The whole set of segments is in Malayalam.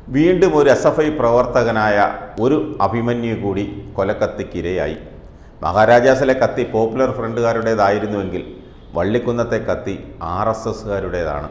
വീണ്ടും ഒരു എസ് എഫ് ഐ പ്രവർത്തകനായ ഒരു അഭിമന്യു കൂടി കൊലക്കത്തിക്കിരയായി മഹാരാജാസിലെ കത്തി പോപ്പുലർ ഫ്രണ്ടുകാരുടേതായിരുന്നുവെങ്കിൽ വള്ളിക്കുന്നത്തെ കത്തി ആർ എസ് എസുകാരുടേതാണ്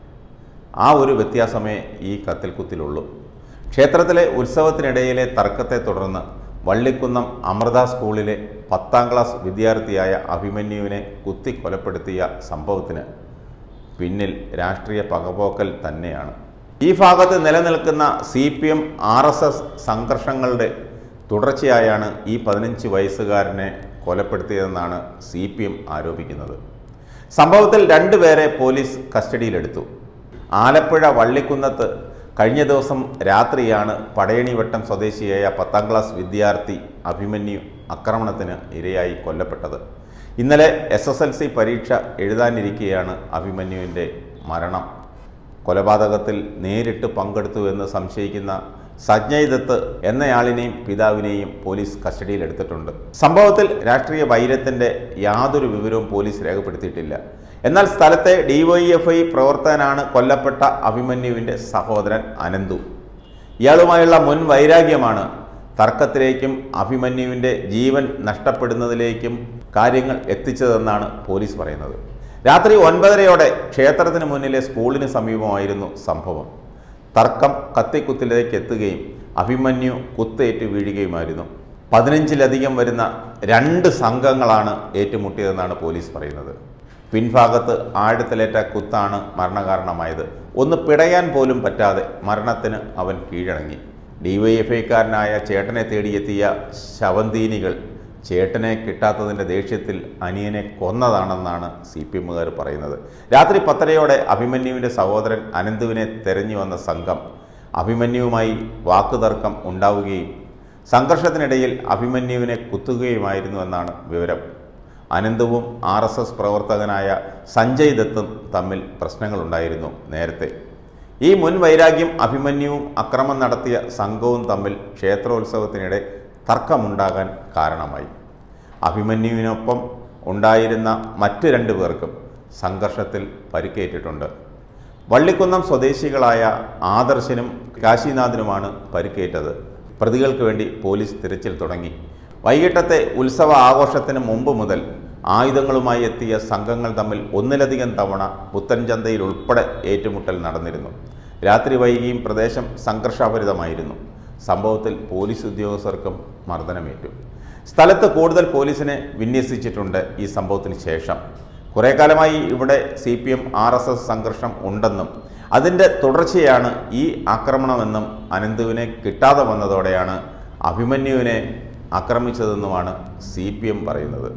ആ ഒരു വ്യത്യാസമേ ഈ കത്തിൽ കുത്തിലുള്ളൂ ക്ഷേത്രത്തിലെ ഉത്സവത്തിനിടയിലെ തർക്കത്തെ തുടർന്ന് വള്ളിക്കുന്നം അമൃത സ്കൂളിലെ പത്താം ക്ലാസ് വിദ്യാർത്ഥിയായ അഭിമന്യുവിനെ കുത്തി കൊലപ്പെടുത്തിയ സംഭവത്തിന് പിന്നിൽ രാഷ്ട്രീയ പകപോക്കൽ തന്നെയാണ് ഈ ഭാഗത്ത് നിലനിൽക്കുന്ന C P M R S S സംഘർഷങ്ങളുടെ തുടർച്ചയായാണ് ഈ പതിനഞ്ച് വയസ്സുകാരനെ കൊലപ്പെടുത്തിയതെന്നാണ് സി പി എം ആരോപിക്കുന്നത് സംഭവത്തിൽ രണ്ടുപേരെ പോലീസ് കസ്റ്റഡിയിലെടുത്തു ആലപ്പുഴ വള്ളിക്കുന്നത്ത് കഴിഞ്ഞ ദിവസം രാത്രിയാണ് പടയണിവട്ടം സ്വദേശിയായ പത്താം ക്ലാസ് വിദ്യാർത്ഥി അഭിമന്യു ആക്രമണത്തിന് ഇരയായി കൊല്ലപ്പെട്ടത് ഇന്നലെ എസ് എസ് എൽ സി പരീക്ഷ എഴുതാനിരിക്കെയാണ് അഭിമന്യുവിൻ്റെ മരണം കൊലപാതകത്തിൽ നേരിട്ട് പങ്കെടുത്തുവെന്ന് സംശയിക്കുന്ന സജ്ഞയ് ദത്ത് എന്നയാളിനെയും പിതാവിനെയും പോലീസ് കസ്റ്റഡിയിലെടുത്തിട്ടുണ്ട് സംഭവത്തിൽ രാഷ്ട്രീയ വൈരത്തിൻ്റെ യാതൊരു വിവരവും പോലീസ് രേഖപ്പെടുത്തിയിട്ടില്ല എന്നാൽ സ്ഥലത്തെ ഡിവൈഎഫ്ഐ പ്രവർത്തകനാണ് കൊല്ലപ്പെട്ട അഭിമന്യുവിൻ്റെ സഹോദരൻ അനന്തു ഇയാളുമായുള്ള മുൻ വൈരാഗ്യമാണ് തർക്കത്തിലേക്കും അഭിമന്യുവിൻ്റെ ജീവൻ നഷ്ടപ്പെടുന്നതിലേക്കും കാര്യങ്ങൾ എത്തിച്ചതെന്നാണ് പോലീസ് പറയുന്നത് രാത്രി ഒൻപതരയോടെ ക്ഷേത്രത്തിന് മുന്നിലെ സ്കൂളിന് സമീപമായിരുന്നു സംഭവം തർക്കം കത്തിക്കുത്തിലേക്ക് എത്തുകയും അഭിമന്യു കുത്തേറ്റ് വീഴുകയുമായിരുന്നു പതിനഞ്ചിലധികം വരുന്ന രണ്ട് സംഘങ്ങളാണ് ഏറ്റുമുട്ടിയതെന്നാണ് പോലീസ് പറയുന്നത് പിൻഭാഗത്ത് ആഴത്തിലേറ്റ കുത്താണ് മരണകാരണമായത് ഒന്ന് പിടയാൻ പോലും പറ്റാതെ മരണത്തിന് അവൻ കീഴടങ്ങി ഡിവൈഎഫ്ഐക്കാരനായ ചേട്ടനെ തേടിയെത്തിയ ശവന്തീനികൾ ചേട്ടനെ കിട്ടാത്തതിൻ്റെ ദേഷ്യത്തിൽ അനിയനെ കൊന്നതാണെന്നാണ് സി പി എമ്മുകാർ പറയുന്നത് രാത്രി പത്തരയോടെ അഭിമന്യുവിൻ്റെ സഹോദരൻ അനന്തുവിനെ തെരഞ്ഞു വന്ന സംഘം അഭിമന്യുവുമായി വാക്കുതർക്കം ഉണ്ടാവുകയും സംഘർഷത്തിനിടയിൽ അഭിമന്യുവിനെ കുത്തുകയുമായിരുന്നുവെന്നാണ് വിവരം അനന്തുവും ആർ എസ് എസ് പ്രവർത്തകനായ സഞ്ജയ് ദത്തും തമ്മിൽ പ്രശ്നങ്ങളുണ്ടായിരുന്നു നേരത്തെ ഈ മുൻ വൈരാഗ്യം അഭിമന്യുവും അക്രമം നടത്തിയ സംഘവും തമ്മിൽ ക്ഷേത്രോത്സവത്തിനിടെ തർക്കമുണ്ടാകാൻ കാരണമായി അഭിമന്യുവിനൊപ്പം ഉണ്ടായിരുന്ന മറ്റ് രണ്ടു പേർക്കും സംഘർഷത്തിൽ പരിക്കേറ്റിട്ടുണ്ട് വള്ളിക്കുന്നം സ്വദേശികളായ ആദർശനും കാശിനാഥിനുമാണ് പരിക്കേറ്റത് പ്രതികൾക്ക് വേണ്ടി പോലീസ് തിരച്ചിൽ തുടങ്ങി വൈകിട്ടത്തെ ഉത്സവ ആഘോഷത്തിന് മുമ്പ് മുതൽ ആയുധങ്ങളുമായി എത്തിയ സംഘങ്ങൾ തമ്മിൽ ഒന്നിലധികം തവണ പുത്തൻചന്തയിൽ ഉൾപ്പെടെ ഏറ്റുമുട്ടൽ നടന്നിരുന്നു രാത്രി വൈകിയും പ്രദേശം സംഘർഷാഭരിതമായിരുന്നു സംഭവത്തിൽ പോലീസ് ഉദ്യോഗസ്ഥർക്കും മർദ്ദനമേറ്റു സ്ഥലത്ത് കൂടുതൽ പോലീസിനെ വിന്യസിച്ചിട്ടുണ്ട് ഈ സംഭവത്തിന് ശേഷം കുറേ കാലമായി ഇവിടെ C P M R S S സംഘർഷം ഉണ്ടെന്നും അതിൻ്റെ തുടർച്ചയാണ് ഈ ആക്രമണമെന്നും അനന്തുവിനെ കിട്ടാതെ വന്നതോടെയാണ് അഭിമന്യുവിനെ ആക്രമിച്ചതെന്നുമാണ് സി പി എം പറയുന്നത്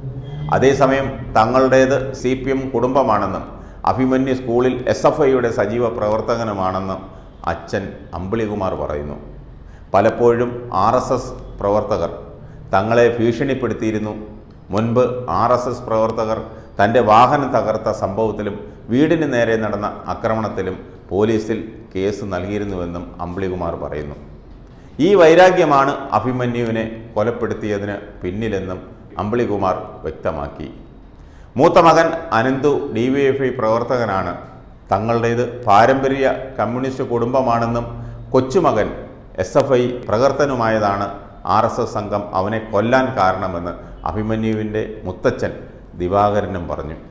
അതേസമയം തങ്ങളുടേത് സി പി എം കുടുംബമാണെന്നും അഭിമന്യു സ്കൂളിൽ എസ് എഫ് ഐയുടെ സജീവ പ്രവർത്തകനുമാണെന്നും അച്ഛൻ അമ്പിളികുമാർ പറയുന്നു പലപ്പോഴും ആർ എസ് എസ് പ്രവർത്തകർ തങ്ങളെ ഭീഷണിപ്പെടുത്തിയിരുന്നു മുൻപ് ആർ എസ് എസ് പ്രവർത്തകർ തൻ്റെ വാഹനം തകർത്ത സംഭവത്തിലും വീടിന് നേരെ നടന്ന ആക്രമണത്തിലും പോലീസിൽ കേസ് നൽകിയിരുന്നുവെന്നും അമ്പിളികുമാർ പറയുന്നു ഈ വൈരാഗ്യമാണ് അഭിമന്യുവിനെ കൊലപ്പെടുത്തിയതിന് പിന്നിലെന്നും അമ്പിളികുമാർ വ്യക്തമാക്കി മൂത്ത മകൻ Ananthu D Y F I പ്രവർത്തകനാണ് തങ്ങളുടേത് പാരമ്പര്യ കമ്മ്യൂണിസ്റ്റ് കുടുംബമാണെന്നും കൊച്ചുമകൻ എസ് എഫ് ഐ പ്രകർത്തനുമായതാണ് ആർ എസ് എസ് സംഘം അവനെ കൊല്ലാൻ കാരണമെന്ന് അഭിമന്യുവിൻ്റെ മുത്തച്ഛൻ ദിവാകരനും പറഞ്ഞു